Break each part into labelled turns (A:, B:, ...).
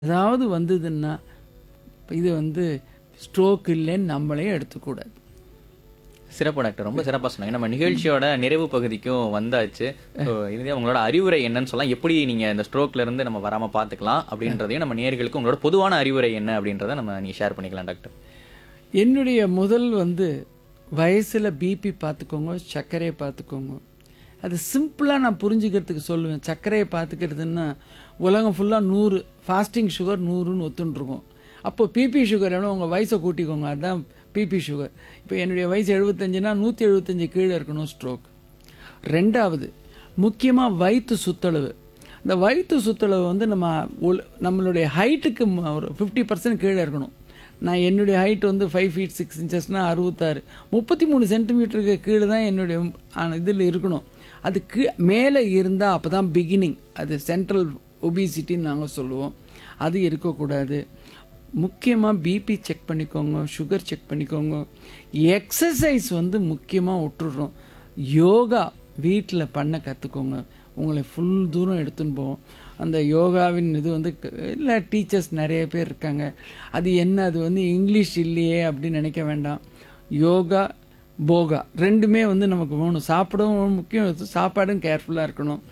A: ஏதாவது வந்ததுன்னா இது வந்து ஸ்ட்ரோக் இல்லைன்னு நம்மளே எடுத்துக்கூடாது
B: சிறப்பு டாக்டர் ரொம்ப சிறப்பா சொன்னாங்க நம்ம நிகழ்ச்சியோட நிறைவு பகுதிக்கும் வந்தாச்சு ஸோ இறுதியாக உங்களோட அறிவுரை என்னன்னு சொல்லலாம் எப்படி நீங்க இந்த ஸ்ட்ரோக்ல இருந்து நம்ம வராம பாத்துக்கலாம் அப்படின்றதையும் நம்ம நேயர்களுக்கு உங்களோட பொதுவான அறிவுரை என்ன அப்படின்றத நம்ம நீ ஷேர் பண்ணிக்கலாம் டாக்டர்
A: என்னுடைய முதல் வந்து வயசில் பிபி பார்த்துக்கோங்க சர்க்கரையை பார்த்துக்கோங்க அது சிம்பிளாக நான் புரிஞ்சுக்கிறதுக்கு சொல்லுவேன் சர்க்கரையை பார்த்துக்கிறதுன்னா உலகம் ஃபுல்லாக நூறு ஃபாஸ்டிங் சுகர் நூறுன்னு ஒத்துன்ட்ருக்கும் அப்போ பிபி சுகர் எவ்வளோ உங்கள் வயசை கூட்டிக்கோங்க அதுதான் பிபி சுகர் இப்போ என்னுடைய வயசு எழுபத்தஞ்சுனா நூற்றி எழுபத்தஞ்சு கீழே இருக்கணும் ஸ்ட்ரோக் ரெண்டாவது முக்கியமாக வயிற்று சுத்தளவு இந்த வயிற்று சுத்தளவு வந்து நம்ம உல- நம்மளுடைய ஹைட்டுக்கு ஒரு ஃபிஃப்டி பர்சன்ட் கீழே இருக்கணும் நான் என்னுடைய ஹைட் வந்து ஃபைவ் ஃபீட் சிக்ஸ் இன்ச்சஸ்னால் அறுபத்தாறு முப்பத்தி மூணு சென்டிமீட்டருக்கு கீழே தான் என்னுடைய இதில் இருக்கணும் அது கீ மேலே இருந்தால் அப்போ தான் பிகினிங் அது சென்ட்ரல் ஒபிசிட்டின்னு நாங்கள் சொல்லுவோம் அது இருக்கக்கூடாது முக்கியமாக பிபி செக் பண்ணிக்கோங்க சுகர் செக் பண்ணிக்கோங்க எக்ஸசைஸ் வந்து முக்கியமாக விட்டுடுறோம் யோகா வீட்டில் பண்ண கற்றுக்கோங்க உங்களை ஃபுல் தூரம் எடுத்துன்னு போவோம் அந்த யோகாவின் இது வந்து இல்லை டீச்சர்ஸ் நிறைய பேர் இருக்காங்க அது என்ன அது வந்து இங்கிலீஷ் இல்லையே அப்படின்னு நினைக்க வேண்டாம் யோகா போகா ரெண்டுமே வந்து நமக்கு வேணும் சாப்பிடவும் முக்கியம் சாப்பாடும் கேர்ஃபுல்லாக இருக்கணும்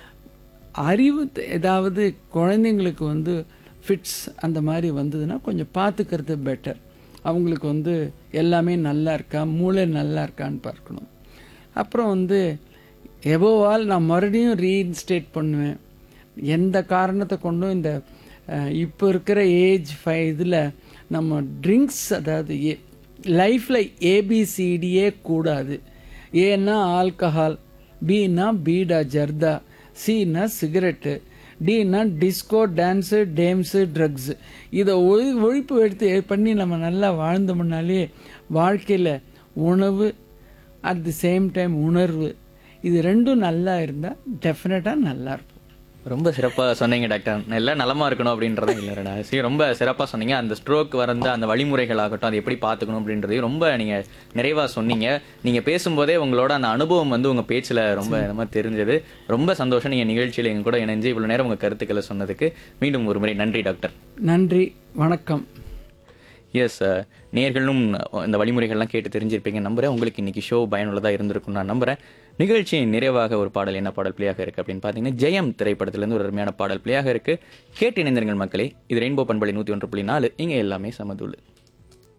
A: அறிவு த- ஏதாவது குழந்தைங்களுக்கு வந்து ஃபிட்ஸ் அந்த மாதிரி வந்ததுன்னா கொஞ்சம் பார்த்துக்கிறது பெட்டர் அவங்களுக்கு வந்து எல்லாமே நல்லா இருக்கா மூளை நல்லா இருக்கான்னு பார்க்கணும் அப்புறம் வந்து எபோவால் நான் மறுபடியும் ரீஇன்ஸ்டேட் பண்ணுவேன் எந்த காரணத்தை கொண்டும் இந்த அஹ், இப்போ இருக்கிற ஏஜ் ஃபை இதில் நம்ம ட்ரிங்க்ஸ் அதாவது ஏ லைஃப்பில் ஏபிசிடியே கூடாது ஏன்னா ஆல்கஹால் பின்னா பீடா ஜர்தா சின்னா சிகரெட்டு டின்னா டிஸ்கோ டான்ஸு டேம்ஸு ட்ரக்ஸு இதை ஒழி ஒழிப்பு எடுத்து பண்ணி நம்ம நல்லா வாழ்ந்தோம்னாலே வாழ்க்கையில் உணவு அட் தி சேம் டைம் உணர்வு இது ரெண்டும் நல்லா இருந்தால் டெஃபினட்டாக நல்லா இருப்போம்
B: ரொம்ப சிறப்பா சொன்னீங்க டாக்டர் எல்லாம் நலமா இருக்கணும் அப்படின்றத இல்லைடா சரி ரொம்ப சிறப்பா சொன்னீங்க அந்த ஸ்ட்ரோக் வரந்த அந்த வழிமுறைகள் ஆகட்டும் அதை எப்படி பார்த்துக்கணும் அப்படின்றதையும் ரொம்ப நீங்க நிறைவா சொன்னீங்க நீங்க பேசும்போதே உங்களோட அந்த அனுபவம் வந்து உங்க பேச்சுல ரொம்ப நம்ம தெரிஞ்சது ரொம்ப சந்தோஷம் நீங்க நிகழ்ச்சியில எங்க கூட இணைஞ்சு இவ்வளவு நேரம் உங்க கருத்துக்களை சொன்னதுக்கு மீண்டும் ஒரு முறை நன்றி டாக்டர்
A: நன்றி வணக்கம்
B: எஸ் நேர்களும் இந்த வழிமுறைகள்லாம் கேட்டு தெரிஞ்சிருப்பீங்க நம்புறேன் உங்களுக்கு இன்னைக்கு ஷோ பயனுள்ளதாக இருந்திருக்கும் நான் நம்புறேன் நிகழ்ச்சியின் நிறைவாக ஒரு பாடல் என்ன பாடல் பிள்ளையாக இருக்கு அப்படின்னு பார்த்தீங்கன்னா ஜெயம் திரைப்படத்திலிருந்து ஒரு அருமையான பாடல் பிள்ளையாக இருக்கு கேட்டு இணைந்திருங்கள் மக்களே இது ரெயின்போ பண்பலை நூற்றி ஒன்று புள்ளி நாலு இங்கே எல்லாமே சமதுள்ளு